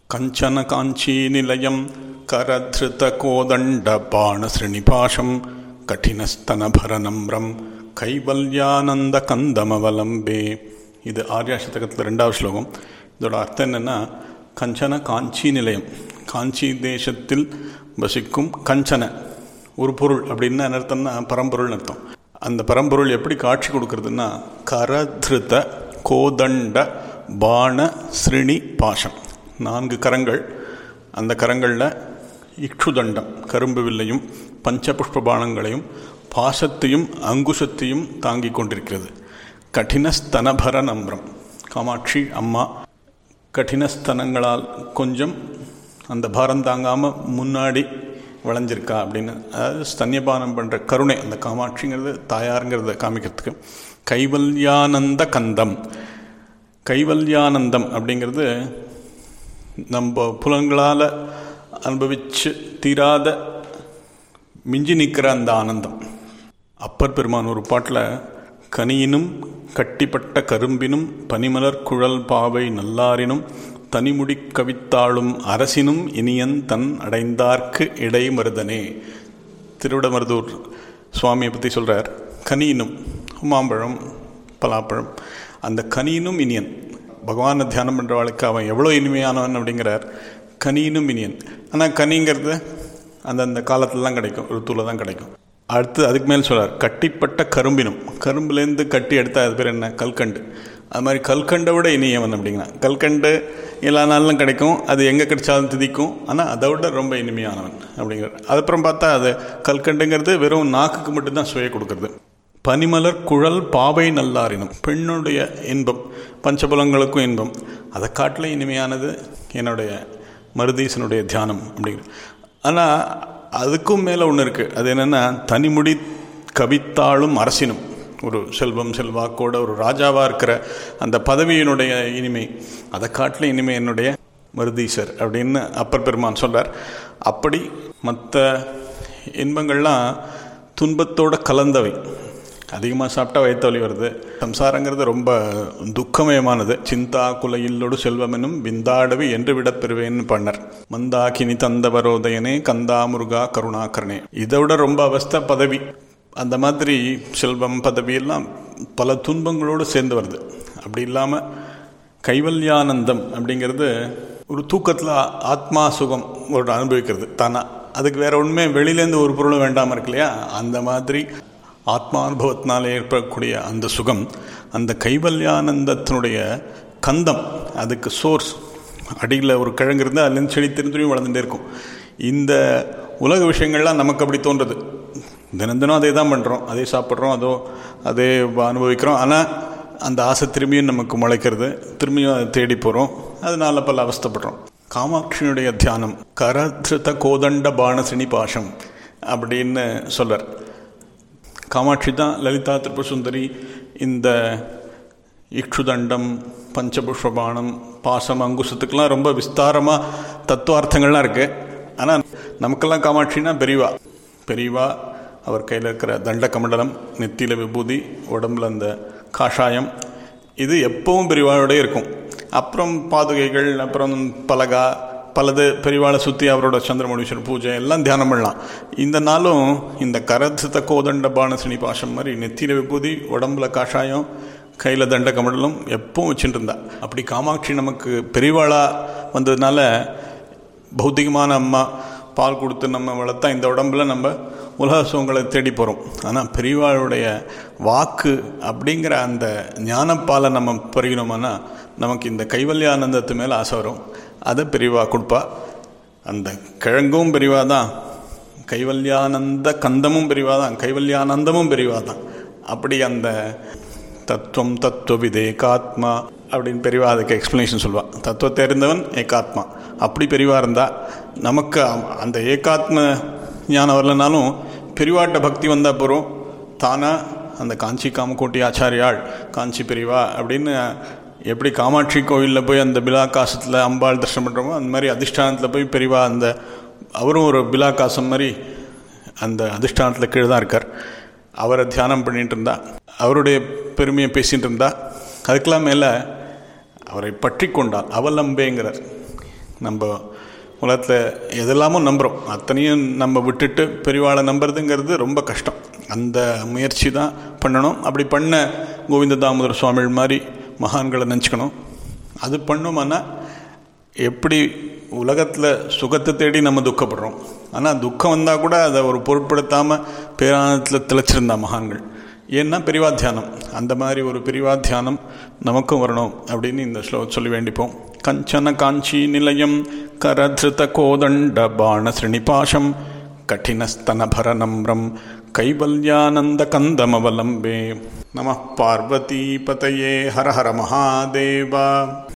கஞ்சன காஞ்சீநிலையம் करधृतकोदण्डपाणश्रेणिपाशं கடினஸ்தனபரநம்ரம் கைவல்யானந்த கந்தமவலம்பே இது ஆர்யா சதகத்தில் ரெண்டாவது ஸ்லோகம் இதோட அர்த்தம் என்னென்னா கஞ்சன காஞ்சி நிலையம் காஞ்சி தேசத்தில் வசிக்கும் கஞ்சன ஒரு பொருள் அப்படின்னு என்ன அர்த்தம்னா பரம்பொருள்னு அர்த்தம் அந்த பரம்பொருள் எப்படி காட்சி கொடுக்கறதுன்னா கரதிருத கோதண்ட பாண ஸ்ரிணி பாஷம் நான்கு கரங்கள் அந்த கரங்களில் இக்ஷுதண்டம் கரும்பு வில்லையும் பஞ்சபுஷ்ப பானங்களையும் பாசத்தையும் அங்குஷத்தையும் தாங்கி கொண்டிருக்கிறது கடினஸ்தனபர நம்ரம் காமாட்சி அம்மா கடினஸ்தனங்களால் கொஞ்சம் அந்த பாரம் தாங்காமல் முன்னாடி வளைஞ்சிருக்கா அப்படின்னு அதாவது ஸ்தன்யபானம் பண்ணுற கருணை அந்த காமாட்சிங்கிறது தாயாருங்கிறத காமிக்கிறதுக்கு கைவல்யானந்த கந்தம் கைவல்யானந்தம் அப்படிங்கிறது நம்ம புலன்களால் அனுபவிச்சு தீராத மிஞ்சி நிற்கிற அந்த ஆனந்தம் அப்பர் பெருமான் ஒரு பாட்டில் கனியினும் கட்டிப்பட்ட கரும்பினும் பனிமலர் குழல் பாவை நல்லாரினும் தனிமுடி கவித்தாளும் அரசினும் இனியன் தன் அடைந்தார்க்கு இடைமருதனே திருவிடமருதூர் சுவாமியை பற்றி சொல்கிறார் கனியினும் மாம்பழம் பலாப்பழம் அந்த கனியினும் இனியன் பகவானை தியானம் பண்ணுறவாளுக்கு அவன் எவ்வளோ இனிமையானவன் அப்படிங்கிறார் கனியினும் இனியன் ஆனால் கனிங்கிறது அந்தந்த காலத்தில் தான் கிடைக்கும் ருத்துவில் தான் கிடைக்கும் அடுத்து அதுக்கு மேல் சொல்கிறார் கட்டிப்பட்ட கரும்பினும் கரும்புலேருந்து கட்டி எடுத்தால் அது பேர் என்ன கல்கண்டு அது மாதிரி கல்கண்டை விட இனியவன் அப்படிங்கிறான் கல்கண்டு எல்லா நாளிலும் கிடைக்கும் அது எங்கே கிடைச்சாலும் திதிக்கும் ஆனால் அதை விட ரொம்ப இனிமையானவன் அப்படிங்கிறார் அதுக்கப்புறம் பார்த்தா அது கல்கண்டுங்கிறது வெறும் நாக்குக்கு மட்டும்தான் சுவையை கொடுக்குறது பனிமலர் குழல் பாவை நல்லாரினும் பெண்ணுடைய இன்பம் பஞ்சபலங்களுக்கும் இன்பம் அதை காட்டில் இனிமையானது என்னுடைய மருதீசனுடைய தியானம் அப்படிங்கிறது ஆனால் அதுக்கும் மேலே ஒன்று இருக்குது அது என்னென்னா தனிமுடி கவித்தாளும் அரசினும் ஒரு செல்வம் செல்வாக்கோட ஒரு ராஜாவாக இருக்கிற அந்த பதவியினுடைய இனிமை அதை காட்டில் இனிமை என்னுடைய மருதீசர் அப்படின்னு அப்பர் பெருமான் சொல்கிறார் அப்படி மற்ற இன்பங்கள்லாம் துன்பத்தோட கலந்தவை அதிகமாக சாப்பிட்டா வயிற்று வருது சம்சாரங்கிறது ரொம்ப துக்கமயமானது சிந்தா குலையில்லோடு செல்வமெனும் விந்தாடவி என்று விடப் பெறுவேன்னு பண்ணர் மந்தாகினி தந்தவரோதயனே கந்தா முருகா கருணாகரனே இதை விட ரொம்ப அவஸ்தை பதவி அந்த மாதிரி செல்வம் பதவி எல்லாம் பல துன்பங்களோடு சேர்ந்து வருது அப்படி இல்லாமல் கைவல்யானந்தம் அப்படிங்கிறது ஒரு தூக்கத்தில் ஆத்மா சுகம் ஒரு அனுபவிக்கிறது தானா அதுக்கு வேற ஒன்றுமே வெளியிலேருந்து ஒரு பொருளும் வேண்டாமல் இருக்கு இல்லையா அந்த மாதிரி ஆத்மானுபவத்தினால் ஏற்படக்கூடிய அந்த சுகம் அந்த கைவல்யானந்தத்தினுடைய கந்தம் அதுக்கு சோர்ஸ் அடியில் ஒரு கிழங்கு இருந்து அதுலேருந்து செடி திருந்தியும் வளர்ந்துட்டே இருக்கும் இந்த உலக விஷயங்கள்லாம் நமக்கு அப்படி தோன்றுது தினம் தினம் அதே தான் பண்ணுறோம் அதே சாப்பிட்றோம் அதோ அதே அனுபவிக்கிறோம் ஆனால் அந்த ஆசை திரும்பியும் நமக்கு முளைக்கிறது திரும்பியும் அதை தேடி போகிறோம் அதனால பல அவஸ்தப்படுறோம் காமாட்சியினுடைய தியானம் கரதிருத கோதண்ட பாணசினி பாஷம் அப்படின்னு சொல்கிறார் காமாட்சி தான் லலிதா திரிபுசுந்தரி இந்த இக்ஷுதண்டம் பஞ்சபுஷ்பபானம் பாசம் அங்குசத்துக்கெல்லாம் ரொம்ப விஸ்தாரமாக தத்துவார்த்தங்கள்லாம் இருக்குது ஆனால் நமக்கெல்லாம் காமாட்சினா பெரியவா பெரியவா அவர் கையில் இருக்கிற தண்ட கமண்டலம் நெத்தியில் விபூதி உடம்புல அந்த காஷாயம் இது எப்பவும் பெரியவாவோடய இருக்கும் அப்புறம் பாதுகைகள் அப்புறம் பலகா பலது பெரியவாளை சுற்றி அவரோட சந்திரமௌலீஸ்வரர் பூஜை எல்லாம் தியானம் பண்ணலாம் இந்த நாளும் இந்த கரத்து கோதண்ட பானசினி பாஷம் மாதிரி நெத்தியில் விபூதி உடம்புல காஷாயம் கையில் தண்ட கமண்டலம் எப்பவும் வச்சுட்டு இருந்தா அப்படி காமாட்சி நமக்கு பெரியவாளாக வந்ததுனால பௌத்திகமான அம்மா பால் கொடுத்து நம்ம வளர்த்தா இந்த உடம்புல நம்ம உலக சுகங்களை தேடி போகிறோம் ஆனால் பெரியவாளுடைய வாக்கு அப்படிங்கிற அந்த ஞானப்பாலை நம்ம பருகினோம்னா நமக்கு இந்த கைவல்யானந்தத்து மேலே ஆசை வரும் அதை பெரியவா கொடுப்பா அந்த கிழங்கும் பெரியவா தான் கைவல்யானந்த கந்தமும் பெரியவா தான் கைவல்யானந்தமும் பெரியவா தான் அப்படி அந்த தத்துவம் தத்துவவித் ஏகாத்மா அப்படின்னு பெரியவா அதுக்கு எக்ஸ்ப்ளனேஷன் சொல்லுவாள் தத்துவத்தை அறிந்தவன் ஏகாத்மா அப்படி பெரியவா இருந்தால் நமக்கு அந்த ஏகாத்ம ஞானம் வரலனாலும் பெரியவாட்ட பக்தி வந்தால் போகிறோம் தானாக அந்த காஞ்சி காமக்கோட்டி ஆச்சாரியாள் காஞ்சி பெரியவா அப்படின்னு எப்படி காமாட்சி கோவிலில் போய் அந்த பிலாகாசத்தில் அம்பாள் தர்ஷனம் பண்ணுறோமோ அந்த மாதிரி அதிஷ்டானத்தில் போய் பெரியவா அந்த அவரும் ஒரு பிலாகாசம் மாதிரி அந்த அதிஷ்டானத்தில் கீழே தான் இருக்கார் அவரை தியானம் பண்ணிட்டு இருந்தா அவருடைய பெருமையை பேசிகிட்டு இருந்தா அதுக்கெல்லாம் மேலே அவரை பற்றி கொண்டால் அவலம்பேங்கிறார் நம்ம உலகத்தில் எதெல்லாமோ நம்புகிறோம் அத்தனையும் நம்ம விட்டுட்டு பெரியவாளை நம்புறதுங்கிறது ரொம்ப கஷ்டம் அந்த முயற்சி தான் பண்ணணும் அப்படி பண்ண கோவிந்த தாமோதர சுவாமிகள் மாதிரி மகான்களை நினச்சிக்கணும் அது பண்ணோம்னா எப்படி உலகத்தில் சுகத்தை தேடி நம்ம துக்கப்படுறோம் ஆனால் துக்கம் வந்தால் கூட அதை ஒரு பொருட்படுத்தாமல் பேரானத்தில் திளைச்சிருந்தா மகான்கள் ஏன்னா பிரிவா தியானம் அந்த மாதிரி ஒரு பிரிவா தியானம் நமக்கும் வரணும் அப்படின்னு இந்த ஸ்லோ சொல்லி வேண்டிப்போம் கஞ்சன காஞ்சி நிலையம் கரதிருத கோதண்ட பாண ஸ்ரீனிபாஷம் கঠিனஸ்தனபர நம்ரம் கைவல்யானந்த கந்தமவலம்பே நம பார்வதி பதையே ஹர ஹர மகாதேவா